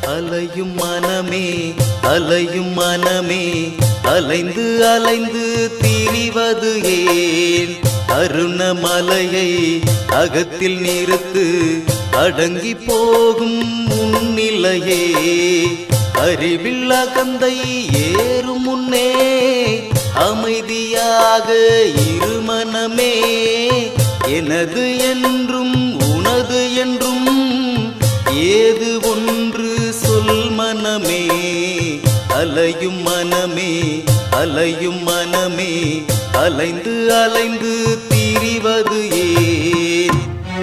அலையும் மனமே அலையும் மனமே அலைந்து அலைந்து திரிவது ஏன் அருணமலையை அகத்தில் நிறுத்து அடங்கி போகும் முன்னிலையே அறிவில் அகந்தை ஏறும் முன்னே அமைதியாக இருமனமே எனது என்றும் உனது என்றும் ஏது ஒன்று சொல் மனமே அலையும் மனமே அலையும் மனமே அலைந்து அலைந்து திரிவது ஏன்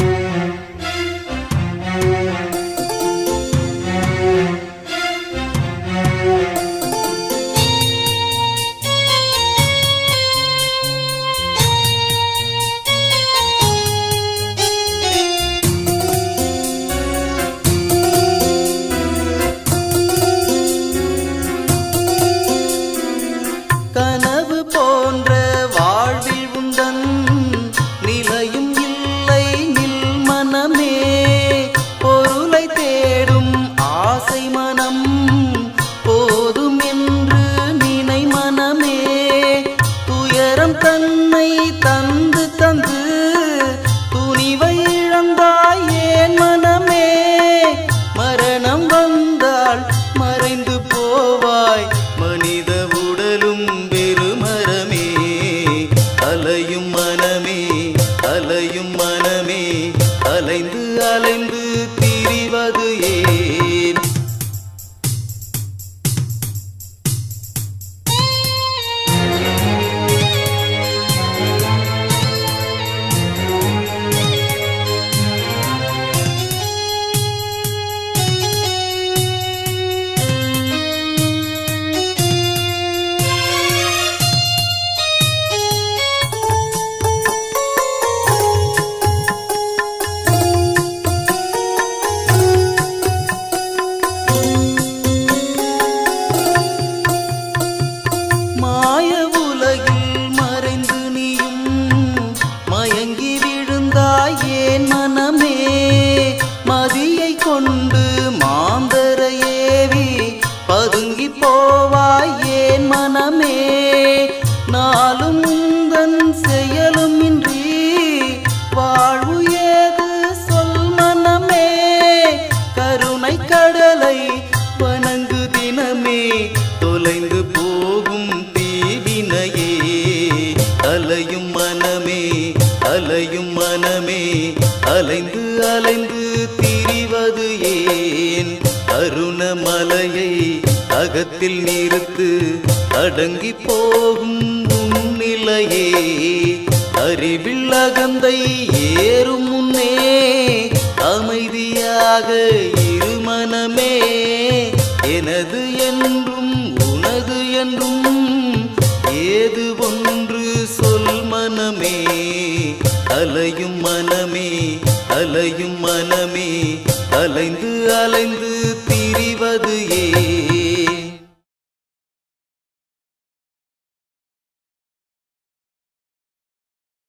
கனவு போன்ற வாழ்வில் உந்தன் நிலையும் இல்லை நில் மனமே பொருளை தேடும் ஆசை மனம் போதும் என்று நினை மனமே துயரம் தன்னை தந்து தந்து துணிவை இழந்தாய் ஏன் மனமே மரணம் வந்தால் மறைந்து போவாய் மனித உடலும் பெருமரமே அலையும் மனமே அலையும் மனமே அலைந்து அலைந்து திரிவது ஏன் மாய உலகில் மறைந்து நீயும் மயங்கி விழுந்தாய் ஏன் மனமே மதியை கொண்டு மாந்தர ஏவி பதுங்கி போவாய் ஏன் மனமே நாளும் உந்தன் செயலும் இன்றி வாழ்வு ஏது சொல் மனமே கருணை கடலை வணங்கு தினமே தொலைந்து போகும் தீவினையே அலையும் மனமே அலையும் மனமே அலைந்து அலைந்து திரிவது ஏன் அருணமலையை அகத்தில் நிறுத்து அடங்கி போகும் முன்னிலையே அறிவில் அகந்தை ஏறும் முன்னே அமைதியாக இருமனமே எனது என்றும் உனது என்றும் ஏது ஒன்று சொல் மனமே அலையும் மனமே அலையும் மனமே அலைந்து அலைந்து திரிவது ஏன்